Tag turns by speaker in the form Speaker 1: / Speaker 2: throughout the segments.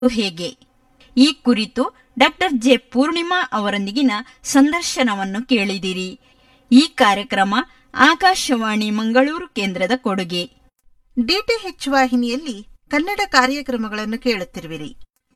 Speaker 1: ಹೇಗೆ ಈ ಕುರಿತು ಡಾಕ್ಟರ್ ಜೆ ಪೂರ್ಣಿಮಾ ಅವರೊಂದಿಗಿನ ಸಂದರ್ಶನವನ್ನು ಕೇಳಿದಿರಿ ಈ ಕಾರ್ಯಕ್ರಮ ಆಕಾಶವಾಣಿ ಮಂಗಳೂರು ಕೇಂದ್ರದ ಕೊಡುಗೆ
Speaker 2: ಡಿಟಿಎಚ್ ವಾಹಿನಿಯಲ್ಲಿ ಕನ್ನಡ ಕಾರ್ಯಕ್ರಮಗಳನ್ನು ಕೇಳುತ್ತಿರುವಿರಿ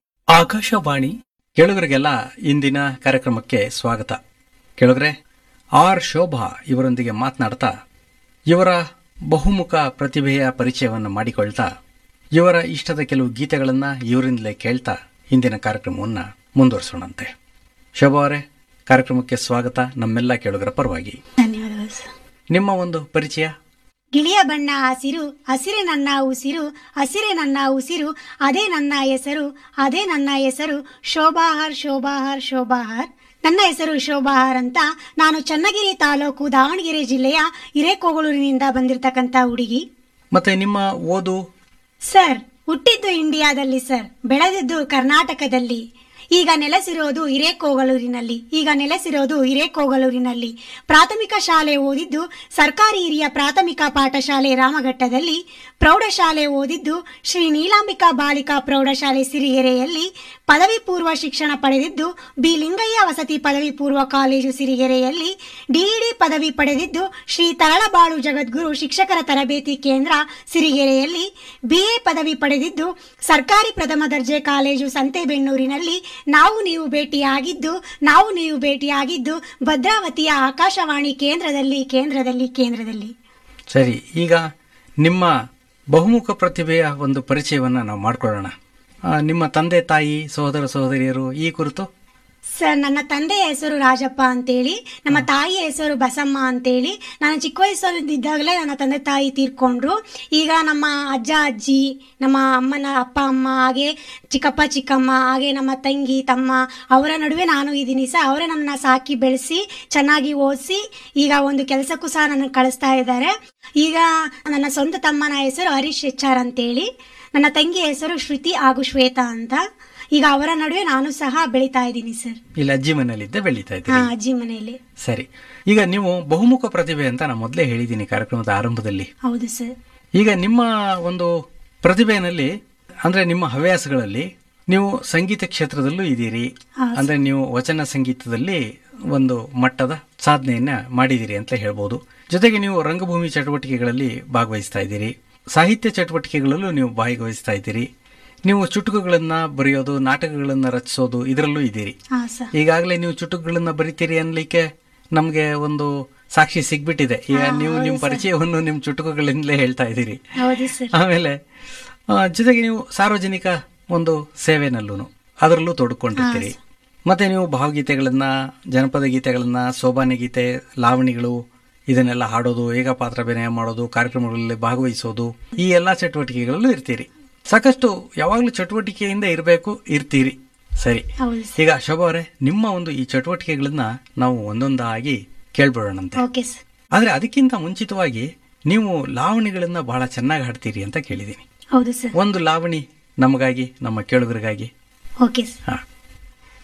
Speaker 3: ಆಕಾಶವಾಣಿ ಕೇಳುಗರಿಗೆಲ್ಲ ಇಂದಿನ ಕಾರ್ಯಕ್ರಮಕ್ಕೆ ಸ್ವಾಗತ ಕೇಳುಗರೆ ಆರ್ ಶೋಭಾ ಇವರೊಂದಿಗೆ ಮಾತನಾಡ್ತಾ ಇವರ ಬಹುಮುಖ ಪ್ರತಿಭೆಯ ಪರಿಚಯವನ್ನು ಮಾಡಿಕೊಳ್ತಾ ಇವರ ಇಷ್ಟದ ಕೆಲವು ಗೀತೆಗಳನ್ನ ಇವರಿಂದಲೇ ಕೇಳ್ತಾ ಇಂದಿನ ಕಾರ್ಯಕ್ರಮವನ್ನ ಮುಂದುವರಿಸೋಣಂತೆ ಶೋಭಾ ಅವರೇ ಕಾರ್ಯಕ್ರಮಕ್ಕೆ ಸ್ವಾಗತ ನಮ್ಮೆಲ್ಲ ಕೇಳುಗರ ಪರವಾಗಿ
Speaker 4: ಧನ್ಯವಾದಗಳು ಸರ್
Speaker 3: ನಿಮ್ಮ ಒಂದು ಪರಿಚಯ
Speaker 4: ಗಿಳಿಯ ಬಣ್ಣ ಹಸಿರು ಹಸಿರೇ ನನ್ನ ಉಸಿರು ಹಸಿರೇ ನನ್ನ ಉಸಿರು ಅದೇ ನನ್ನ ಹೆಸರು ಅದೇ ನನ್ನ ಹೆಸರು ಶೋಭಾಹರ್ ಶೋಭಾಹರ್ ಶೋಭಾಹರ್ ನನ್ನ ಹೆಸರು ಶೋಭಾಹರ್ ಅಂತ ನಾನು ಚನ್ನಗಿರಿ ತಾಲೂಕು ದಾವಣಗೆರೆ ಜಿಲ್ಲೆಯ ಹಿರೇಕೋಗಳೂರಿನಿಂದ ಬಂದಿರತಕ್ಕಂತ ಹುಡುಗಿ
Speaker 3: ಮತ್ತೆ ನಿಮ್ಮ ಓದು
Speaker 4: ಸರ್ ಹುಟ್ಟಿದ್ದು ಇಂಡಿಯಾದಲ್ಲಿ ಸರ್ ಬೆಳೆದಿದ್ದು ಕರ್ನಾಟಕದಲ್ಲಿ ಈಗ ನೆಲೆಸಿರೋದು ಹಿರೇಕೋಗಳೂರಿನಲ್ಲಿ ಈಗ ನೆಲೆಸಿರೋದು ಹಿರೇಕೋಗಳೂರಿನಲ್ಲಿ ಪ್ರಾಥಮಿಕ ಶಾಲೆ ಓದಿದ್ದು ಸರ್ಕಾರಿ ಹಿರಿಯ ಪ್ರಾಥಮಿಕ ಪಾಠಶಾಲೆ ರಾಮಘಟ್ಟದಲ್ಲಿ ಪ್ರೌಢಶಾಲೆ ಓದಿದ್ದು ಶ್ರೀ ನೀಲಾಂಬಿಕಾ ಬಾಲಿಕಾ ಪ್ರೌಢಶಾಲೆ ಸಿರಿಗೆರೆಯಲ್ಲಿ ಪದವಿ ಪೂರ್ವ ಶಿಕ್ಷಣ ಪಡೆದಿದ್ದು ಬಿ ಲಿಂಗಯ್ಯ ವಸತಿ ಪದವಿ ಪೂರ್ವ ಕಾಲೇಜು ಸಿರಿಗೆರೆಯಲ್ಲಿ ಡಿಇಡಿ ಪದವಿ ಪಡೆದಿದ್ದು ಶ್ರೀ ತರಳಬಾಳು ಜಗದ್ಗುರು ಶಿಕ್ಷಕರ ತರಬೇತಿ ಕೇಂದ್ರ ಸಿರಿಗೆರೆಯಲ್ಲಿ ಬಿಎ ಪದವಿ ಪಡೆದಿದ್ದು ಸರ್ಕಾರಿ ಪ್ರಥಮ ದರ್ಜೆ ಕಾಲೇಜು ಸಂತೆಬೆನ್ನೂರಿನಲ್ಲಿ ನಾವು ನೀವು ಭೇಟಿಯಾಗಿದ್ದು ನಾವು ನೀವು ಭೇಟಿಯಾಗಿದ್ದು ಭದ್ರಾವತಿಯ ಆಕಾಶವಾಣಿ ಕೇಂದ್ರದಲ್ಲಿ ಕೇಂದ್ರದಲ್ಲಿ ಕೇಂದ್ರದಲ್ಲಿ
Speaker 3: ಸರಿ ಈಗ ನಿಮ್ಮ ಬಹುಮುಖ ಪ್ರತಿಭೆಯ ಒಂದು ಪರಿಚಯವನ್ನ ನಾವು ಮಾಡ್ಕೊಳ್ಳೋಣ ಆ, ನಿಮ್ಮ ತಂದೆ ತಾಯಿ ಸಹೋದರ ಸಹೋದರಿಯರು ಈ ಕುರಿತು
Speaker 4: ಸರ್ ನನ್ನ ತಂದೆಯ ಹೆಸರು ರಾಜಪ್ಪ ಅಂತೇಳಿ ನಮ್ಮ ತಾಯಿಯ ಹೆಸರು ಬಸಮ್ಮ ಅಂತೇಳಿ ನಾನು ಚಿಕ್ಕ ವಯಸ್ಸಲ್ಲಿದ್ದಾಗಲೇ ನನ್ನ ತಂದೆ ತಾಯಿ ತೀರ್ಕೊಂಡ್ರು ಈಗ ನಮ್ಮ ಅಜ್ಜ ಅಜ್ಜಿ ನಮ್ಮ ಅಮ್ಮನ ಅಪ್ಪ ಅಮ್ಮ ಹಾಗೆ ಚಿಕ್ಕಪ್ಪ ಚಿಕ್ಕಮ್ಮ ಹಾಗೆ ನಮ್ಮ ತಂಗಿ ತಮ್ಮ ಅವರ ನಡುವೆ ನಾನು ಇದ್ದೀನಿ ಸರ್ ಅವರೇ ನನ್ನ ಸಾಕಿ ಬೆಳೆಸಿ ಚೆನ್ನಾಗಿ ಓದಿಸಿ ಈಗ ಒಂದು ಕೆಲಸಕ್ಕೂ ಸಹ ನನ್ನ ಕಳಿಸ್ತಾ ಇದ್ದಾರೆ ಈಗ ನನ್ನ ಸ್ವಂತ ತಮ್ಮನ ಹೆಸರು ಹರೀಶ್ ಎಚ್ ಆರ್ ಅಂತೇಳಿ ನನ್ನ ತಂಗಿಯ ಹೆಸರು ಶ್ರುತಿ ಹಾಗೂ ಶ್ವೇತಾ ಅಂತ ಈಗ ಅವರ ನಡುವೆ ನಾನು ಸಹ ಬೆಳೀತಾ ಇದ್ದೀನಿ ಸರ್
Speaker 3: ಇಲ್ಲಿ ಅಜ್ಜಿ ಮನೆಯಲ್ಲಿದ್ದೆ ಬೆಳೀತಾ
Speaker 4: ಹಾ
Speaker 3: ಇದ್ದೀರಿ
Speaker 4: ಅಜ್ಜಿ ಮನೆಯಲ್ಲಿ
Speaker 3: ಸರಿ ಈಗ ನೀವು ಬಹುಮುಖ ಪ್ರತಿಭೆ ಅಂತ ನಾನು ಮೊದಲೇ ಹೇಳಿದ್ದೀನಿ ಕಾರ್ಯಕ್ರಮದ ಆರಂಭದಲ್ಲಿ
Speaker 4: ಹೌದು ಸರ್
Speaker 3: ಈಗ ನಿಮ್ಮ ಒಂದು ಪ್ರತಿಭೆಯಲ್ಲಿ ಅಂದ್ರೆ ನಿಮ್ಮ ಹವ್ಯಾಸಗಳಲ್ಲಿ ನೀವು ಸಂಗೀತ ಕ್ಷೇತ್ರದಲ್ಲೂ ಇದ್ದೀರಿ
Speaker 4: ಹಾ,
Speaker 3: ಅಂದ್ರೆ ನೀವು ವಚನ ಸಂಗೀತದಲ್ಲಿ ಒಂದು ಮಟ್ಟದ ಸಾಧನೆಯನ್ನ ಮಾಡಿದ್ದೀರಿ ಅಂತ ಹೇಳ್ಬೋದು ಜೊತೆಗೆ ನೀವು ರಂಗಭೂಮಿ ಚಟುವಟಿಕೆಗಳಲ್ಲಿ ಭಾಗವಹಿಸ್ತಾ ಇದ್ದೀರಿ ಸಾಹಿತ್ಯ ಚಟುವಟಿಕೆಗಳಲ್ಲೂ ನೀವು ಭಾಗವಹಿಸ್ತಾ ಇದ್ದೀರಿ ನೀವು ಚುಟುಕುಗಳನ್ನ ಬರೆಯೋದು ನಾಟಕಗಳನ್ನ ರಚಿಸೋದು ಇದರಲ್ಲೂ ಇದ್ದೀರಿ
Speaker 4: ಹಾ ಸರ್
Speaker 3: ಈಗಾಗಲೇ ನೀವು ಚುಟುಕುಗಳನ್ನ ಬರಿತೀರಿ ಅನ್ಲಿಕ್ಕೆ ನಮ್ಗೆ ಒಂದು ಸಾಕ್ಷಿ ಸಿಗ್ಬಿಟ್ಟಿದೆ ಈಗ ನೀವು ನಿಮ್ಮ ಪರಿಚಯವನ್ನು ನಿಮ್ಮ ಚುಟುಕುಗಳಿಂದಲೇ ಹೇಳ್ತಾ ಇದ್ದೀರಿ
Speaker 4: ಹೌದು ಸರ್
Speaker 3: ಆಮೇಲೆ ಆ, ಜೊತೆಗೆ ನೀವು ಸಾರ್ವಜನಿಕ ಒಂದು ಸೇವೆನಲ್ಲೂ ಅದರಲ್ಲೂ ತೊಡ್ಕೊಂಡಿರ್ತೀರಿ ಮತ್ತೆ ನೀವು ಭಾವಗೀತೆಗಳನ್ನ ಜನಪದ ಗೀತೆಗಳನ್ನ ಸೋಬಾನೆ ಗೀತೆ ಲಾವಣಿಗಳು ಇದನ್ನೆಲ್ಲ ಹಾಡೋದು ಏಕಪಾತ್ರ ಅಭಿನಯ ಮಾಡೋದು ಕಾರ್ಯಕ್ರಮಗಳಲ್ಲಿ ಭಾಗವಹಿಸೋದು ಈ ಎಲ್ಲಾ ಚಟುವಟಿಕೆಗಳಲ್ಲೂ ಇರ್ತೀರಿ ಸಾಕಷ್ಟು ಯಾವಾಗಲೂ ಚಟುವಟಿಕೆಯಿಂದ ಇರಬೇಕು ಇರ್ತೀರಿ ಸರಿ
Speaker 4: ಹೌದು ಸರ್
Speaker 3: ಈಗ ಶೋಭಾ ಅವರೇ ನಿಮ್ಮ ಒಂದು ಈ ಚಟುವಟಿಕೆಗಳನ್ನ ನಾವು ಒಂದೊಂದಾಗಿ ಕೇಳ್ಬಿಡೋಣಂತೆ
Speaker 4: ಓಕೆ ಸರ್
Speaker 3: ಆದ್ರೆ ಅದಕ್ಕಿಂತ ಮುಂಚಿತವಾಗಿ ನೀವು ಲಾವಣಿಗಳನ್ನ ಬಹಳ ಚೆನ್ನಾಗಿ ಹಾಡ್ತೀರಿ ಅಂತ ಕೇಳಿದ್ದೀನಿ
Speaker 4: ಹೌದು ಸರ್
Speaker 3: ಒಂದು ಲಾವಣಿ ನಮಗಾಗಿ ನಮ್ಮ ಕೇಳುಗರಿಗಾಗಿ
Speaker 4: ಓಕೆ ಸರ್
Speaker 3: ಹಾ